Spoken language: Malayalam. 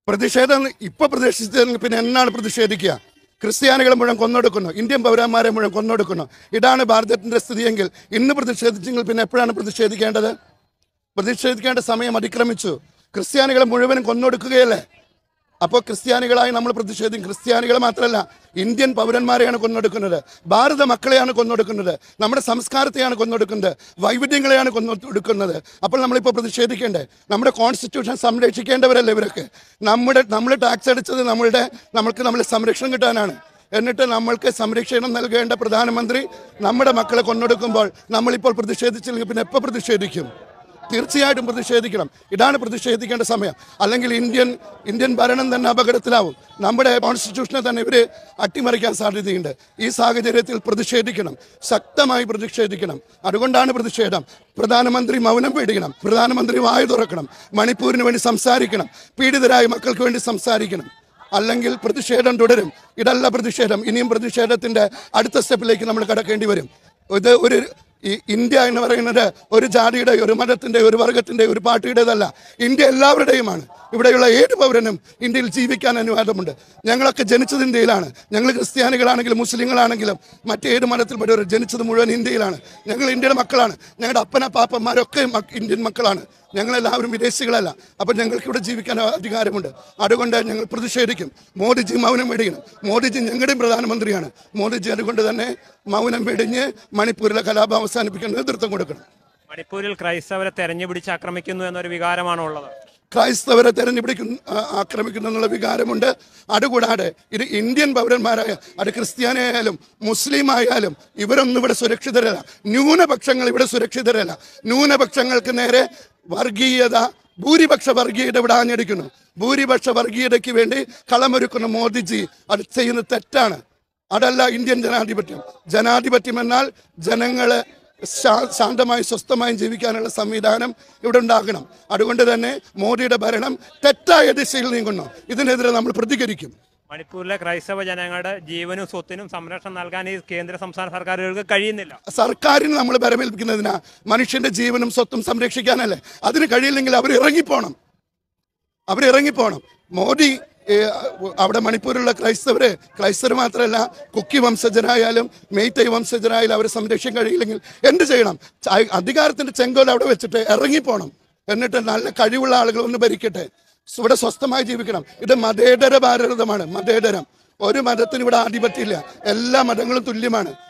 പ്രതിഷേധം ഇപ്പൊ പ്രതിഷേധിച്ചെങ്കിൽ പിന്നെ എന്നാണ് പ്രതിഷേധിക്കുക ക്രിസ്ത്യാനികളെ മുഴുവൻ കൊന്നൊടുക്കുന്നു ഇന്ത്യൻ പൗരന്മാരെ മുഴുവൻ കൊന്നൊടുക്കുന്നു ഇതാണ് ഭാരതത്തിന്റെ സ്ഥിതിയെങ്കിൽ ഇന്ന് പ്രതിഷേധിച്ചെങ്കിൽ പിന്നെ എപ്പോഴാണ് പ്രതിഷേധിക്കേണ്ടത് പ്രതിഷേധിക്കേണ്ട സമയം അതിക്രമിച്ചു ക്രിസ്ത്യാനികളെ മുഴുവനും കൊന്നൊടുക്കുകയല്ലേ അപ്പോൾ ക്രിസ്ത്യാനികളായി നമ്മൾ പ്രതിഷേധിക്കും ക്രിസ്ത്യാനികളെ മാത്രമല്ല ഇന്ത്യൻ പൗരന്മാരെയാണ് കൊന്നൊടുക്കുന്നത് ഭാരത മക്കളെയാണ് കൊന്നൊടുക്കുന്നത് നമ്മുടെ സംസ്കാരത്തെയാണ് കൊന്നൊടുക്കുന്നത് വൈവിധ്യങ്ങളെയാണ് കൊന്നൊടുക്കുന്നത് അപ്പോൾ നമ്മളിപ്പോൾ പ്രതിഷേധിക്കേണ്ടേ നമ്മുടെ കോൺസ്റ്റിറ്റ്യൂഷൻ സംരക്ഷിക്കേണ്ടവരല്ലേ ഇവരൊക്കെ നമ്മുടെ നമ്മൾ ടാക്സ് അടിച്ചത് നമ്മളുടെ നമ്മൾക്ക് നമ്മളെ സംരക്ഷണം കിട്ടാനാണ് എന്നിട്ട് നമ്മൾക്ക് സംരക്ഷണം നൽകേണ്ട പ്രധാനമന്ത്രി നമ്മുടെ മക്കളെ കൊന്നൊടുക്കുമ്പോൾ നമ്മളിപ്പോൾ പ്രതിഷേധിച്ചില്ലെങ്കിൽ പിന്നെ എപ്പോൾ പ്രതിഷേധിക്കും തീർച്ചയായിട്ടും പ്രതിഷേധിക്കണം ഇതാണ് പ്രതിഷേധിക്കേണ്ട സമയം അല്ലെങ്കിൽ ഇന്ത്യൻ ഇന്ത്യൻ ഭരണം തന്നെ അപകടത്തിലാവും നമ്മുടെ കോൺസ്റ്റിറ്റ്യൂഷനെ തന്നെ ഇവർ അട്ടിമറിക്കാൻ സാധ്യതയുണ്ട് ഈ സാഹചര്യത്തിൽ പ്രതിഷേധിക്കണം ശക്തമായി പ്രതിഷേധിക്കണം അതുകൊണ്ടാണ് പ്രതിഷേധം പ്രധാനമന്ത്രി മൗനം പേടിക്കണം പ്രധാനമന്ത്രി വായു തുറക്കണം മണിപ്പൂരിന് വേണ്ടി സംസാരിക്കണം പീഡിതരായ മക്കൾക്ക് വേണ്ടി സംസാരിക്കണം അല്ലെങ്കിൽ പ്രതിഷേധം തുടരും ഇതല്ല പ്രതിഷേധം ഇനിയും പ്രതിഷേധത്തിന്റെ അടുത്ത സ്റ്റെപ്പിലേക്ക് നമ്മൾ കടക്കേണ്ടി വരും ഇത് ഒരു ഈ ഇന്ത്യ എന്ന് പറയുന്നത് ഒരു ജാതിയുടെ ഒരു മതത്തിന്റെ ഒരു വർഗത്തിന്റെ ഒരു പാർട്ടിയുടേതല്ല ഇന്ത്യ എല്ലാവരുടെയുമാണ് ഇവിടെയുള്ള ഏത് പൗരനും ഇന്ത്യയിൽ ജീവിക്കാൻ അനുവാദമുണ്ട് ഞങ്ങളൊക്കെ ജനിച്ചത് ഇന്ത്യയിലാണ് ഞങ്ങൾ ക്രിസ്ത്യാനികളാണെങ്കിലും മുസ്ലിങ്ങളാണെങ്കിലും മറ്റേത് മതത്തിൽപ്പെട്ടവർ ജനിച്ചത് മുഴുവൻ ഇന്ത്യയിലാണ് ഞങ്ങൾ ഇന്ത്യയുടെ മക്കളാണ് ഞങ്ങളുടെ അപ്പന പാപ്പന്മാരൊക്കെ മക്ക- ഇന്ത്യൻ മക്കളാണ് ഞങ്ങളെല്ലാവരും വിദേശികളല്ല അപ്പം ഞങ്ങൾക്ക് ഇവിടെ ജീവിക്കാൻ അധികാരമുണ്ട് അതുകൊണ്ട് ഞങ്ങൾ പ്രതിഷേധിക്കും മോദിജി മൗനം വെടിയണം മോദിജി ഞങ്ങളുടെയും പ്രധാനമന്ത്രിയാണ് മോദിജി അതുകൊണ്ട് തന്നെ മൗനം വെടിഞ്ഞ് മണിപ്പൂരിലെ കലാപം അവസാനിപ്പിക്കാൻ നേതൃത്വം കൊടുക്കണം മണിപ്പൂരിൽ ക്രൈസ്തവരെ തെരഞ്ഞുപിടിച്ച് ആക്രമിക്കുന്നു എന്നൊരു വികാരമാണോ ഉള്ളത് ക്രൈസ്തവരെ തെരഞ്ഞെടുപ്പിക്കുന്നു ആക്രമിക്കുന്നു എന്നുള്ള വികാരമുണ്ട് അതുകൂടാതെ ഇത് ഇന്ത്യൻ പൗരന്മാരായ അത് ക്രിസ്ത്യാനിയായാലും മുസ്ലിം ആയാലും ഇവരൊന്നും ഇവിടെ സുരക്ഷിതരല്ല ന്യൂനപക്ഷങ്ങൾ ഇവിടെ സുരക്ഷിതരല്ല ന്യൂനപക്ഷങ്ങൾക്ക് നേരെ വർഗീയത ഭൂരിപക്ഷ വർഗീയത ഇവിടെ ആഞ്ഞടിക്കുന്നു ഭൂരിപക്ഷ വർഗീയതയ്ക്ക് വേണ്ടി കളമൊരുക്കുന്ന മോദിജി അത് ചെയ്യുന്നത് തെറ്റാണ് അതല്ല ഇന്ത്യൻ ജനാധിപത്യം ജനാധിപത്യം എന്നാൽ ജനങ്ങളെ ശാ- ശാന്തമായും സ്വസ്ഥമായും ജീവിക്കാനുള്ള സംവിധാനം ഇവിടെ ഉണ്ടാകണം അതുകൊണ്ട് തന്നെ മോദിയുടെ ഭരണം തെറ്റായ ദിശയിൽ നീങ്ങുന്നു ഇതിനെതിരെ നമ്മൾ പ്രതികരിക്കും മണിപ്പൂരിലെ ക്രൈസ്തവ ജനങ്ങളുടെ ജീവനും സ്വത്തിനും സംരക്ഷണം നൽകാൻ ഈ കേന്ദ്ര സംസ്ഥാന സർക്കാരുകൾക്ക് കഴിയുന്നില്ല സർക്കാരിന് നമ്മൾ ബലമേൽപ്പിക്കുന്നതിനാ മനുഷ്യന്റെ ജീവനും സ്വത്തും സംരക്ഷിക്കാനല്ലേ അതിന് കഴിയില്ലെങ്കിൽ അവർ ഇറങ്ങിപ്പോണം അവർ ഇറങ്ങിപ്പോണം മോദി ഏ, അവിടെ മണിപ്പൂരിലുള്ള ക്രൈസ്തവരെ ക്രൈസ്തവർ മാത്രമല്ല കുക്കി വംശജരായാലും മെയ്തൈ വംശജരായാലും അവരെ സംരക്ഷിക്കാൻ കഴിയില്ലെങ്കിൽ എന്ത് ചെയ്യണം ച- അധികാരത്തിന്റെ ചെങ്കോൽ അവിടെ വെച്ചിട്ട് ഇറങ്ങിപ്പോണം എന്നിട്ട് നല്ല കഴിവുള്ള ആളുകൾ ഒന്ന് ഭരിക്കട്ടെ ഇവിടെ സ്വസ്ഥമായി ജീവിക്കണം ഇത് മതേതര ഭാരതമാണ് മതേതരം ഒരു മതത്തിന് ഇവിടെ ആധിപത്യമില്ല എല്ലാ മതങ്ങളും തുല്യമാണ്